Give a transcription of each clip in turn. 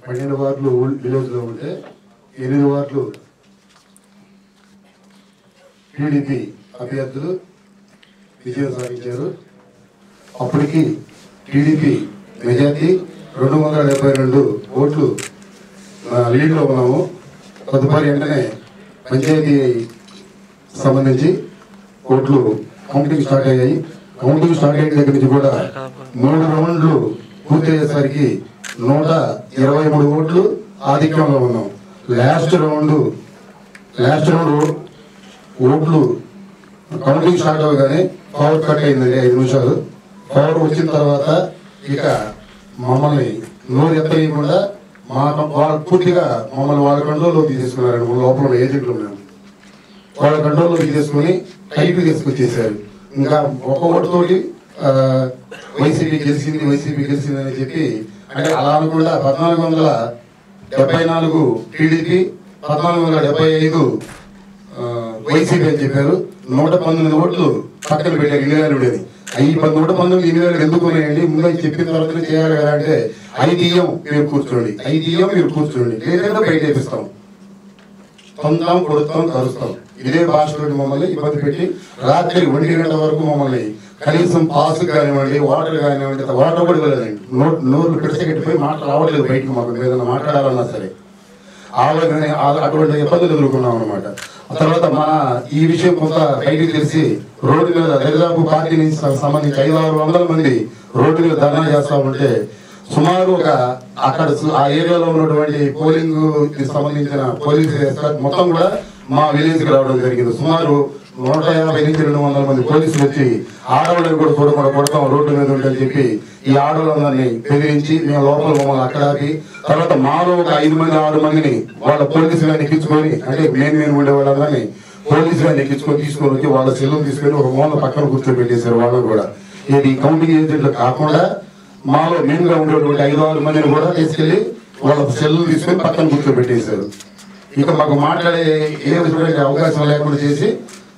పన్నెండు వార్డులు విలేజ్లో ఉంటే ఎనిమిది వార్డులు టీడీపీ అభ్యర్థులు విజయం సాధించారు అప్పటికి టీడీపీ మెజార్టీ రెండు వందల డెబ్బై రెండు ఓట్లు ఆ, లీడ్లో ఉన్నాము తదుపరి వెంటనే పంచాయతీ సంబంధించి ఓట్లు కౌంటింగ్ స్టార్ట్ అయ్యాయి కౌంటింగ్ స్టార్ట్ అయిన దగ్గర నుంచి కూడా మూడు రౌండ్లు పూర్తయ్యేసరికి నూట ఇరవై మూడు ఓట్లు ఆధిక్యంలో ఉన్నాం లాస్ట్ రౌండ్ లాస్ట్ రౌండ్ ఓట్లు కౌంటింగ్ స్టార్ట్ అవ్వగానే పవర్ కట్ అయిందండి ఐదు నిమిషాలు పవర్ వచ్చిన తర్వాత ఇక మమ్మల్ని నోరు ఎత్తలేయకుండా మా వాళ్ళ పూర్తిగా మమ్మల్ని వాళ్ళ కంట్రోల్లో తీసేసుకున్నారండి మన లోపల ఉన్న ఏజెంట్లు మేము వాళ్ళ కంట్రోల్లో తీసేసుకుని టైట్ తీసుకొచ్చేసారు ఇంకా ఒక ఓటుతోటి ఆ, వైసీపీ గెలిచింది వైసీపీ గెలిచింది అని చెప్పి అంటే అలా అనకుండా పద్నాలుగు వందల డెబ్బై నాలుగు టీడీపీ పద్నాలుగు వందల డెబ్బై ఐదు ఆ, వైసీపీ అని చెప్పారు నూట పంతొమ్మిది ఓట్లు పక్కన పెట్టారు ఇల్లు అని ఈ పది నూట పంతొమ్మిది ఇల్లు ఎందుకు ఉన్నాయండి ముందు అవి చెప్పిన తర్వాత చేయాలి కదా అంటే ఐదు ఇయ్యం మీరు కూర్చోండి ఐదు ఇయ్యం మీరు కూర్చోండి లేదంటే బయట వేపిస్తాం పొందాం కొడుతాం కరుస్తాం ఇదే భాషలో మమ్మల్ని ఇబ్బంది పెట్టి రాత్రి ఒంటి గంట వరకు మమ్మల్ని కనీసం పాస్ కానివ్వండి వాటర్ కానివ్వండి వాటర్ కూడా ఇవ్వలేదండి నోట్ నోరు పిడిచగట్టిపోయి మాట రావట్లేదు బయటికి మాకు ఏదైనా మాట్లాడాలన్నా సరే ఆలోచన అటువంటి ఇబ్బందులు ఎదుర్కొన్నాం అనమాట ఆ తర్వాత మన ఈ విషయం కొంత బయటికి తెలిసి రోడ్డు మీద దరిదాపు పార్టీ నుంచి సంబంధించి ఐదు ఆరు వందల మంది రోడ్డు మీద ధర్నా చేస్తా ఉంటే సుమారు ఒక అక్కడ సు- ఆ ఏరియాలో ఉన్నటువంటి పోలింగ్ కి సంబంధించిన పోలీస్ ఎస్కార్ట్ మొత్తం కూడా మా విలేజ్ కి రావడం జరిగింది సుమారు నూట యాభై నుంచి రెండు వందల మంది పోలీసులు వచ్చి ఆడవాళ్ళని కూడా చూడకుండా కొడతాం రోడ్డు మీద ఉంటని చెప్పి ఈ ఆడవాళ్ళందరినీ బెదిరించి మేము లోపల మమ్మల్ని అక్కడ ఆపి తర్వాత మాలో ఒక ఐదు మంది ఆరు మందిని వాళ్ళ పోలీసు వ్యాన్ ఎక్కించుకొని అంటే మెయిన్ మెయిన్ ఉండే వాళ్ళందరినీ పోలీసు వ్యాన్ ఎక్కించుకొని తీసుకొని వచ్చి వాళ్ళ సెల్లు తీసుకొని ఒక మూల పక్కన కూర్చోబెట్టేశారు వాళ్ళని కూడా ఇది కౌంటింగ్ ఏజెంట్లు కాకుండా మాలో మెయిన్ గా ఉండేటువంటి ఐదు ఆరు మందిని కూడా తీసుకెళ్లి వాళ్ళ సెల్లు తీసుకొని పక్కన కూర్చోబెట్టేశారు ఇక మాకు మాట్లాడే ఏ విధమైన అవకాశం లేకుండా చేసి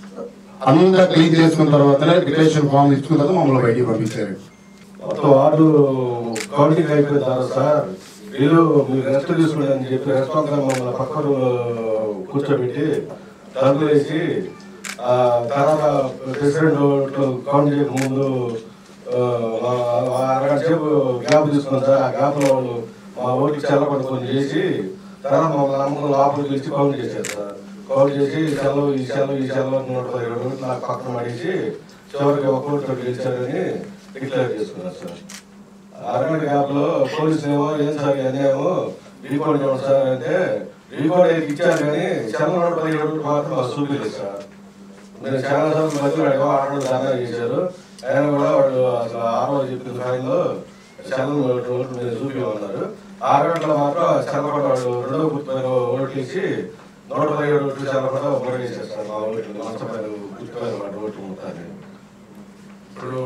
అంతా క్లీన్ చేసుకున్న తర్వాతనే డిక్లరేషన్ ఫామ్ ఇచ్చుకున్న తర్వాత మమ్మల్ని బయటికి పంపించారు మొత్తం వార్డు కౌంటింగ్ అయిపోయిన తర్వాత సార్ వీళ్ళు మీరు రెస్ట్ తీసుకుని అని చెప్పి రెస్టారెంట్ మమ్మల్ని పక్కన కూర్చోబెట్టి తలుపు వేసి ఆ తర్వాత ప్రెసిడెంట్ ఓట్లు కౌంట్ చేయక ముందు ఆ, ఆ అరగంట సేపు గ్యాప్ తీసుకున్నాం సార్ ఆ గ్యాప్లో వాళ్ళు మా ఓటుకి చల్లకుండా కొన్ని చేసి తర్వాత మమ్మల్ని నమ్మకం లోపలికి పిలిచి కౌంట్ చేశారు సార్ కౌంట్ చేసి సెలవు ఈ సెలవు ఈ సెలవు నూట పదిహేడు ఓట్లు నాకు పక్కన పడేసి చివరికి ఒక ఓటుతో గెలిచారని డిక్లేర్ చేసుకున్నారు సార్ అరగంట గ్యాప్ లో పోలీసులు ఏమో ఏం సార్ అదేమో రీకోడ్ ఇవ్వండి సార్ అంటే రీకోడ్ అయితే ఇచ్చారు కానీ సెలవు నూట పదిహేడు ఓట్లు మాత్రం మాకు చూపించలేదు సార్ నేను చాలా సార్లు మధ్యలో అడిగా ఆడవాళ్ళు దానా చేశారు అయినా కూడా వాళ్ళు అసలు ఆరో చెప్పిన ఫైన్లో సెలవు ఓట్లు మీద చూపించమన్నారు ఆరు గంటల మాత్రం చల్లకుండా వాళ్ళు రెండో గుర్తు పైన ఓట్లు ఇచ్చి నూట పదిహేడు ఓట్లు చల్లకుండా ఒకటి వేసారు సార్ మా ఓట్లు మంచం పైన గుర్తు పైన మాట ఓట్లు మొత్తాన్ని ఇప్పుడు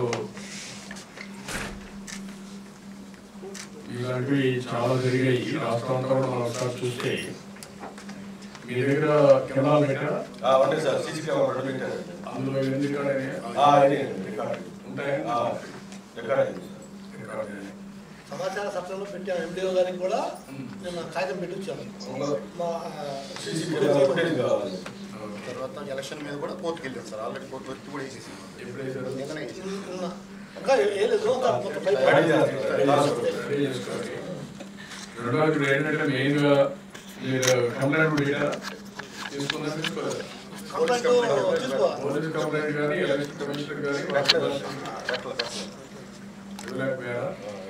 ఇలాంటివి చాలా జరిగాయి రాష్ట్రం అంతా కూడా మనం ఒకసారి చూస్తే మీ దగ్గర కెమెరాలు పెట్టారా ఉంటాయి సార్ సీసీ కెమెరా రెండు పెట్టారు అందులో ఎన్ని రికార్డ్ అయినాయా? ఆ, ఇది రికార్డ్. ఉంటాయా ఆ, రికార్డ్ అయింది. రికార్డ్ అయినాయి. సమాచార సత్రంలో పెట్టాం ఎండిఓ గారికి కూడా నేను కాగితం పెట్టి వచ్చాను మా సీసీ కెమెరా ఫుటేజ్ కావాలి. తర్వాత ఎలక్షన్ మీద కూడా కోర్టుకి వెళ్ళాం సార్ ఆల్రెడీ కోర్టు వచ్చి కూడా వేసేసి ఎప్పుడు వేశారు? నిన్ననే వేసేసి ఉన్న- ఇంకా ఏ లేదు ఇంకా మొత్తం పైపు- రెడీ చేస్తారు, రెడీ చేస్తారు. రెడీ చేసుకోవాలి. రెండోది ఇప్పుడు ఏంటంటే మెయిన్గా మీరు కంప్లైంట్ పెట్టారా తీసుకున్నారా తీసుకోలేదు కంప్లైంట్ తీసుకోవాలి పోలీస్ కంప్లైంట్ కానీ ఎలక్షన్ కమిషనర్ కానీ ఇవ్వలేకపోయారా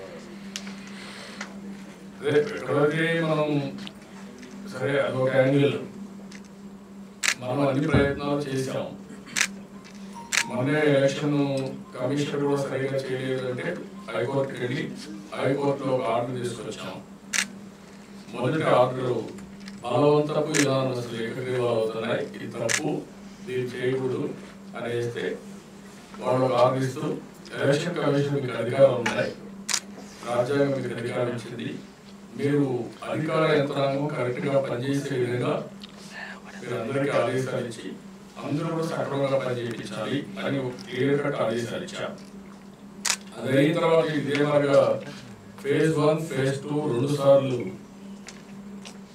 అదే ఎక్కడైతే మనం సరే అదొక యాంగిల్ మనం అన్ని ప్రయత్నాలు చేసాం మొన్నే ఎలక్షన్ కమిషనర్ కూడా సరిగా చేయలేదు అంటే హైకోర్టుకి వెళ్ళి హైకోర్టులో ఒక ఆర్డర్ తీసుకొచ్చాం మొదటి ఆర్డర్ బలవంతపు విధానం అసలు ఏకగ్రీవాలు అవుతున్నాయి ఇది తప్పు ఇది చేయకూడదు అని వేస్తే వాళ్ళు ఒక ఆర్డర్ ఇస్తూ ఎలక్షన్ కమిషన్ మీకు అధికారం ఉన్నాయి రాజ్యాంగం మీకు అధికారం ఇచ్చింది మీరు అధికార యంత్రాంగం కరెక్ట్గా పనిచేసే విధంగా మీరు అందరికీ ఆదేశాలు ఇచ్చి అందరూ కూడా సక్రమంగా పనిచేయించాలి అని ఒక క్లియర్ కట్ ఆదేశాలు ఇచ్చారు అది అయిన తర్వాత ఇదే మాదిరిగా ఫేజ్ వన్ ఫేజ్ టూ రెండు సార్లు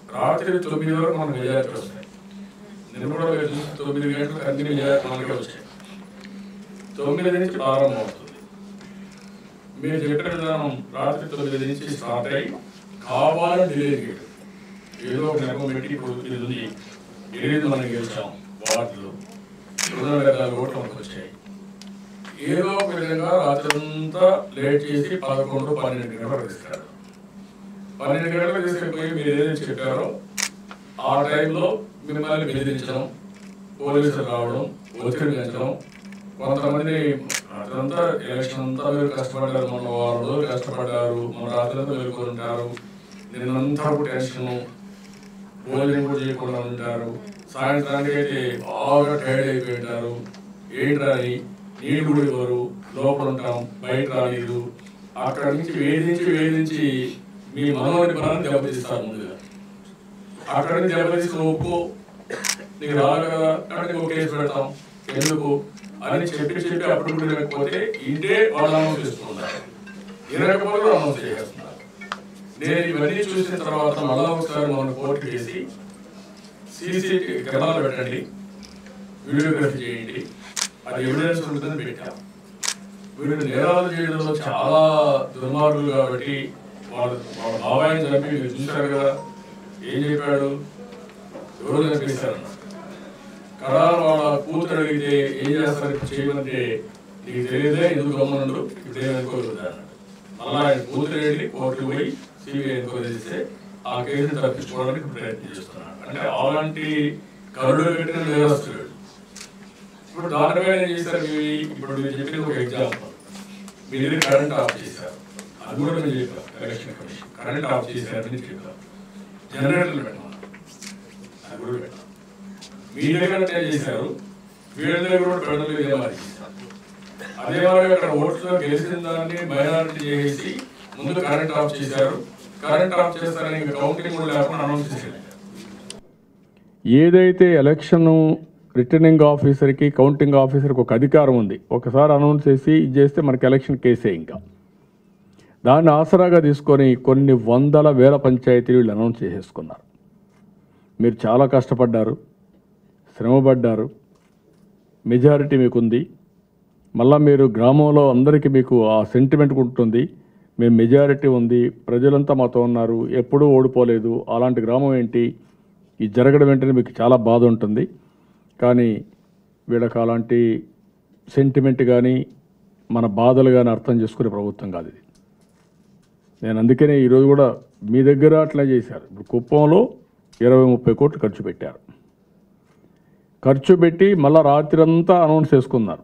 రాత్రి తొమ్మిది వరకు మనకు మెజారిటీ వస్తాయి నేను కూడా మీరు చూస్తే తొమ్మిది గంటలకు అన్ని మెజారిటీ మనకే వచ్చాయి తొమ్మిది నుంచి ప్రారంభం అవుతుంది మీరు చెప్పిన విధానం రాత్రి తొమ్మిది నుంచి స్టార్ట్ అయ్యి కావాలని డిలే చేయడం ఏదో ఒక నెపం పెట్టి ఇప్పుడు ఇది ఉంది ఏది మనం గెలిచాం వార్డులు రెండు వేల ఓట్లు మనకు వచ్చాయి ఏదో ఒక విధంగా రాత్రంతా లేట్ చేసి పదకొండు పన్నెండు గంటలకు ఇస్తారు పన్నెండు గంటలకు తీసుకుపోయి మీరు ఏదైతే చెప్పారో ఆ టైంలో మిమ్మల్ని బెదిరించడం పోలీసులు రావడం ఒత్తిడి పెంచడం కొంతమంది రాత్రంతా ఎలక్షన్ అంతా మీరు కష్టపడ్డారు మన వారం రోజులు కష్టపడ్డారు మన రాత్రంతా మేలుకొని ఉంటారు నిన్నంతా టెన్షన్ భోజనం కూడా చేయకుండా ఉంటారు సాయంత్రానికి అయితే బాగా టైర్డ్ అయిపోయి ఉంటారు ఏంట్రా అని నీళ్ళు కూడా ఇవ్వరు లోపల ఉంటాం బయట రాలేదు అక్కడి నుంచి వేధించి వేధించి మీ మనోని బలాన్ని దెబ్బతీస్తారు ముందుగా అక్కడి నుంచి దెబ్బతీసి ఒప్పుకో నీకు రాదు కదా అంటే నీకు కేసు పెడతాం ఎందుకు అని చెప్పి చెప్పి అప్పుడు కూడా లేకపోతే ఇంటే వాళ్ళు అనౌన్స్ చేస్తున్నారు ఇరకపోతే కూడా అనౌన్స్ చేసేస్తున్నారు నేను ఇవన్నీ చూసిన తర్వాత మళ్ళా ఒకసారి మనం కోర్టు వేసి సీసీ కెమెరాలు పెట్టండి వీడియోగ్రఫీ చేయండి అది ఎవిడెన్స్ ఉంటుందని పెట్టాం వీళ్ళు నేరాలు చేయడంలో చాలా దుర్మార్గులు కాబట్టి వాళ్ళ వాళ్ళ బాబాయిని చంపి మీరు చూశారు కదా ఏం చెప్పాడు ఎవరు చంపేశారన్న కదా వాళ్ళ కూతురు అడిగితే ఏం చేస్తారు ఇప్పుడు చేయమంటే నీకు తెలియదే ఎందుకు గమ్మనుండు ఇప్పుడు ఏం అనుకోలేదు అన్నాడు మళ్ళా ఆయన కూతురు వెళ్ళి కోర్టుకు పోయి సిబిఐ ఎంక్వైరీ చేస్తే ఆ కేసుని తప్పించుకోవడానికి ప్రయత్నం చేస్తున్నాడు అంటే అలాంటి కరుడు పెట్టిన నేరస్తుడు ఇప్పుడు దానిపైన ఏం చేశారు మీరు ఇప్పుడు మీరు చెప్పిన ఒక ఎగ్జాంపుల్ మీరు ఇది కరెంట్ ఆఫ్ చేశారు అది కూడా మీరు చెప్పారు ఎలక్షన్ కమిషన్ కరెంట్ ఆఫ్ చేశారు అని చెప్పారు జనరేటర్లు పెట్టమన్నారు అది కూడా పెట్టారు మీ దగ్గర ఏం చేశారు వీళ్ళ దగ్గర కూడా పెట్టడం ఇదే మరి అదే మరి అక్కడ ఓట్లో గెలిచిన దాన్ని మైనారిటీ చేసి ముందు కరెంట్ ఆఫ్ చేశారు కరెంట్ ఆఫ్ చేస్తారని ఇంకా కౌంటింగ్ కూడా లేకుండా అనౌన్స్ చేశారు ఏదైతే ఎలక్షన్ రిటర్నింగ్ ఆఫీసర్కి కౌంటింగ్ ఆఫీసర్కి ఒక అధికారం ఉంది ఒకసారి అనౌన్స్ చేసి ఇది చేస్తే మనకి ఎలక్షన్ కేసే ఇంకా దాన్ని ఆసరాగా తీసుకొని కొన్ని వందల వేల పంచాయతీలు వీళ్ళు అనౌన్స్ చేసేసుకున్నారు మీరు చాలా కష్టపడ్డారు శ్రమపడ్డారు మెజారిటీ మీకుంది మళ్ళా మీరు గ్రామంలో అందరికీ మీకు ఆ సెంటిమెంట్ ఉంటుంది మేము మెజారిటీ ఉంది ప్రజలంతా మాతో ఉన్నారు ఎప్పుడూ ఓడిపోలేదు అలాంటి గ్రామం ఏంటి ఇది జరగడం ఏంటని మీకు చాలా బాధ ఉంటుంది కానీ వీళ్ళకి అలాంటి సెంటిమెంట్ కానీ మన బాధలు కానీ అర్థం చేసుకునే ప్రభుత్వం కాదు ఇది నేను అందుకనే ఈరోజు కూడా మీ దగ్గర అట్లా చేశారు ఇప్పుడు కుప్పంలో ఇరవై ముప్పై కోట్లు ఖర్చు పెట్టారు ఖర్చు పెట్టి మళ్ళా రాత్రి అంతా అనౌన్స్ చేసుకున్నారు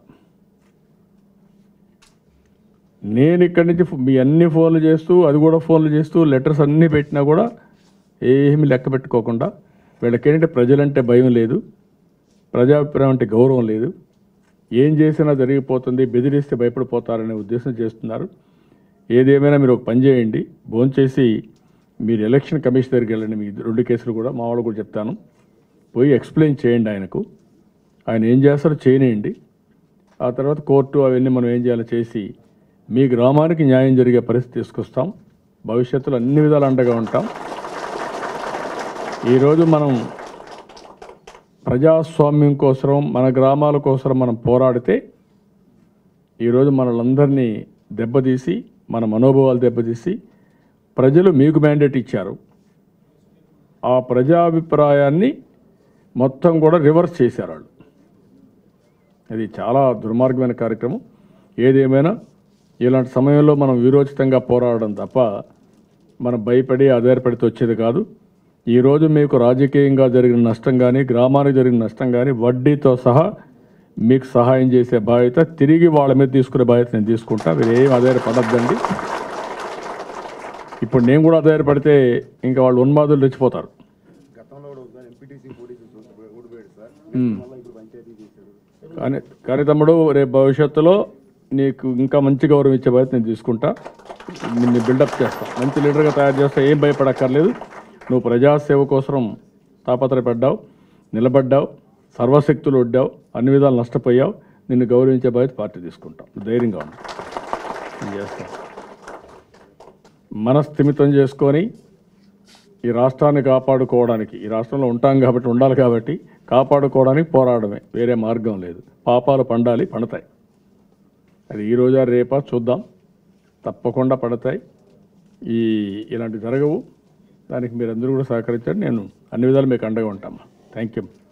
నేను ఇక్కడి నుంచి ఫో- మీ అన్ని ఫోన్లు చేస్తూ అది కూడా ఫోన్లు చేస్తూ లెటర్స్ అన్నీ పెట్టినా కూడా ఏమీ లెక్క పెట్టుకోకుండా వీళ్ళకి ఏంటంటే ప్రజలంటే భయం లేదు ప్రజాభిప్రాయం అంటే గౌరవం లేదు ఏం చేసినా జరిగిపోతుంది బెదిరిస్తే భయపడిపోతారనే ఉద్దేశం చేస్తున్నారు ఏదేమైనా మీరు ఒక పని చేయండి భోంచేసి మీరు ఎలక్షన్ కమిషన్ దగ్గరికి వెళ్ళండి మీ రెండు కేసులు కూడా మా వాళ్ళు కూడా చెప్తాను పోయి ఎక్స్ప్లెయిన్ చేయండి ఆయనకు ఆయన ఏం చేస్తారో చేయనియండి ఆ తర్వాత కోర్టు అవన్నీ మనం ఏం చేయాలో చేసి మీ గ్రామానికి న్యాయం జరిగే పరిస్థితి తీసుకొస్తాం భవిష్యత్తులో అన్ని విధాలు అండగా ఉంటాం ఈరోజు మనం ప్రజాస్వామ్యం కోసం మన గ్రామాల కోసం మనం పోరాడితే ఈరోజు మనలందరినీ దెబ్బతీసి మన మనోభావాలు దెబ్బతీసి ప్రజలు మీకు మ్యాండేట్ ఇచ్చారు ఆ ప్రజాభిప్రాయాన్ని మొత్తం కూడా రివర్స్ చేశారు వాళ్ళు అది చాలా దుర్మార్గమైన కార్యక్రమం ఏదేమైనా ఇలాంటి సమయంలో మనం వీరోచితంగా పోరాడడం తప్ప మనం భయపడి ఆధారపడితే వచ్చేది కాదు ఈరోజు మీకు రాజకీయంగా జరిగిన నష్టం కానీ గ్రామానికి జరిగిన నష్టం కానీ వడ్డీతో సహా మీకు సహాయం చేసే బాధ్యత తిరిగి వాళ్ళ మీద తీసుకునే బాధ్యత నేను తీసుకుంటా మీరు ఏం ఆధారపడద్దండి ఇప్పుడు నేను కూడా ఆధారపడితే ఇంకా వాళ్ళు ఉన్మాదులు రెచ్చిపోతారు ఉమ్. కానీ కానీ తమ్ముడు రేపు భవిష్యత్తులో నీకు ఇంకా మంచి గౌరవం ఇచ్చే బాధ్యత నేను తీసుకుంటా నిన్ను బిల్డప్ చేస్తా మంచి లీడర్గా తయారు చేస్తా ఏం భయపడక్కర్లేదు నువ్వు ప్రజాసేవ కోసం తాపత్రయపడ్డావు నిలబడ్డావు సర్వశక్తులు ఒడ్డావు అన్ని విధాలు నష్టపోయావు నిన్ను గౌరవించే బాధ్యత పార్టీ తీసుకుంటాం నువ్వు ధైర్యంగా ఉంది నేను చేస్తాను మనస్థిమితం చేసుకొని ఈ రాష్ట్రాన్ని కాపాడుకోవడానికి ఈ రాష్ట్రంలో ఉంటాం కాబట్టి ఉండాలి కాబట్టి కాపాడుకోవడానికి పోరాడమే వేరే మార్గం లేదు పాపాలు పండాలి పండతాయి అది ఈ రోజా రేపా చూద్దాం తప్పకుండా పడతాయి ఈ ఇలాంటి జరగవు దానికి మీరందరూ కూడా సహకరించండి నేను అన్ని విధాలు మీకు అండగా ఉంటామా థ్యాంక్ యూ